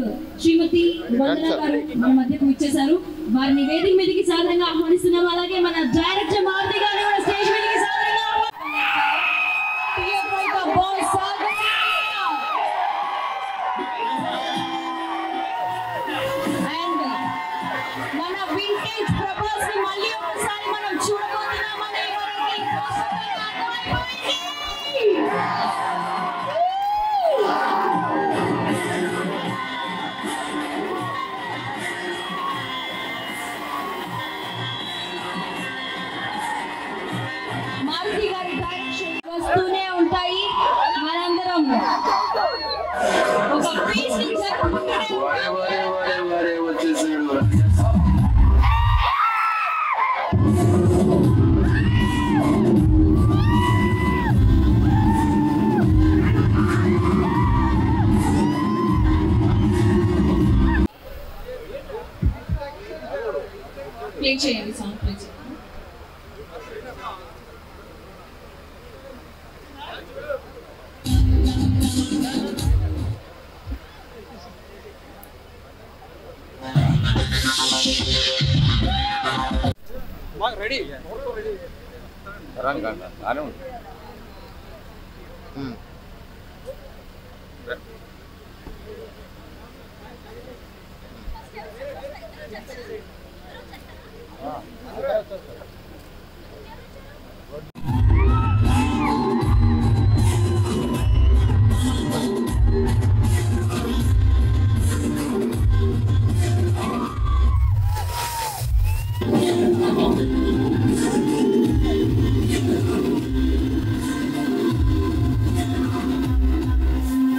శ్రీమతి వందన గారు మన మధ్యకు ఇచ్చేశారు వారిని వేదిక మీదకి సాధారణంగా ఆహ్వానిస్తున్నాం అలాగే మన డైరెక్టర్ మారుతి గారిని కూడా స్టేజ్ మీదకి సాధారణంగా అండ్ మన వింటేజ్ ప్రభాస్ ని మళ్ళీ ఒకసారి మనం చూడబోతున్నామని మనకి స్పష్టంగా అర్థమైపోయింది. మారుతి గారి డైరెక్షన్ వస్తూనే ఉంటాయి మనందరం ఒక పీస్ ని జరుపుకుంటూనే వారే ఉంటాం. వారే వారే వారే వచ్చేసాడు ప్లే చేయండి సాంగ్ ప్లే చేయండి రండి రండి బాగానే ఉంది